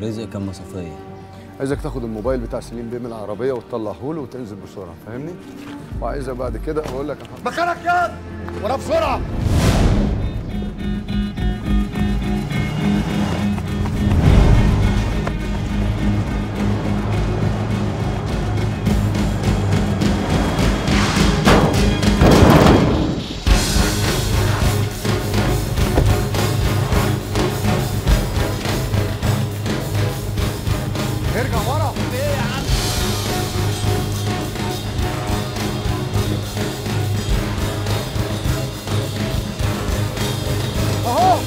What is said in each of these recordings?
رزق كان مصافيه عايزك تاخد الموبايل بتاع سليم بيه من العربيه وتطلعه له وتنزل بسرعه فاهمني وعايزك بعد كده اقول لك مكانك ياد ولا بسرعه ارجع ورا ايه يا عم اهو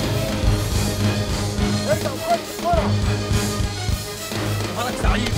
ارجع وخش بسرعه نهارك سعيد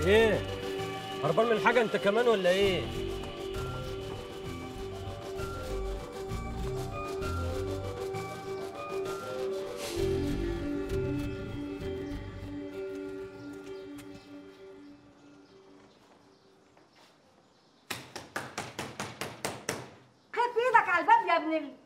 ايه هربان من حاجه انت كمان ولا ايه خد بايدك على الباب يا ابن ال...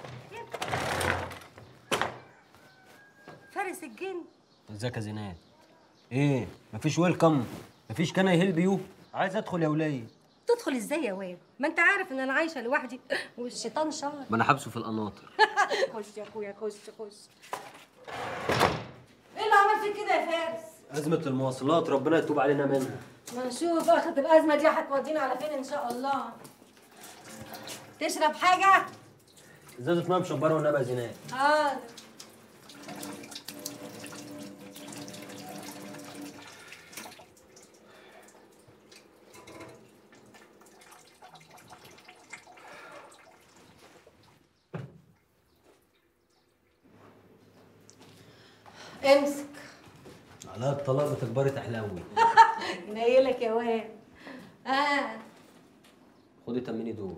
فارس الجن ازيك يا زينات ايه مفيش ويلكم مفيش كان هيلب يو عايز ادخل يا ولية تدخل ازاي يا واد ما انت عارف ان انا عايشه لوحدي والشيطان شهر ما انا حابسه في القناطر خش يا اخويا خش خش ايه اللي عمل فيك كده يا فارس ازمه المواصلات ربنا يتوب علينا منها ما نشوف اخر الازمه دي هتودينا على فين ان شاء الله تشرب حاجه ازازه ميه مشبره والنبي يا زينات اه امسك على الطلاق بتكبري تحلاوي نايلك يا واد اه خدي تمني دول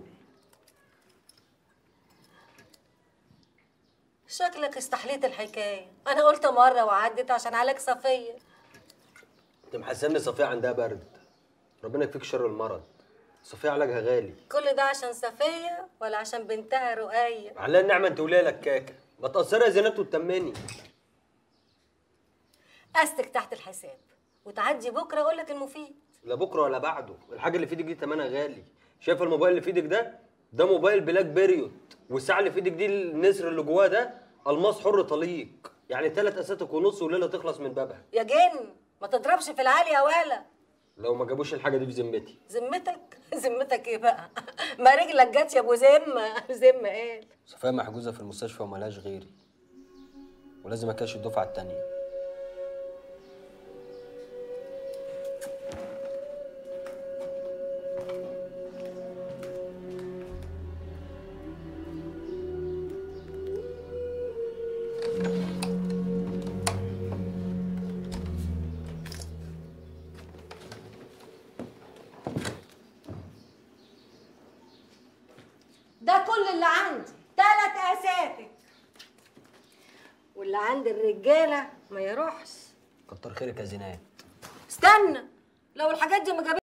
شكلك استحليت الحكايه انا قلت مره وعدت عشان عليك صفيه انت محسني صفيه عندها برد ربنا يكفيك شر المرض صفيه علاجها غالي كل ده عشان صفيه ولا عشان بنتها رقيه على النعمه انت وليلة لكاكه ما تقصري يا زينات وتتمني استك تحت الحساب وتعدي بكره اقول لك المفيد لا بكره ولا بعده الحاجه اللي في ايدك دي ثمنها غالي شايف الموبايل اللي في ايدك ده ده موبايل بلاك بيريود والساعه اللي في ايدك دي النسر اللي جواه ده الماس حر طليق يعني ثلاث اساتك ونص وليله تخلص من بابها يا جن ما تضربش في العالي يا ولا لو ما جابوش الحاجه دي بذمتي ذمتك ذمتك ايه بقى ما رجلك جت يا ابو ذمه ذمه ايه صفيه محجوزه في المستشفى وملهاش غيري ولازم اكاش الدفعه التانيه ده كل اللي عندي ثلاث اساتك واللي عند الرجاله ما يروحش كتر خيرك يا زينات استنى لو الحاجات دي ما جابتش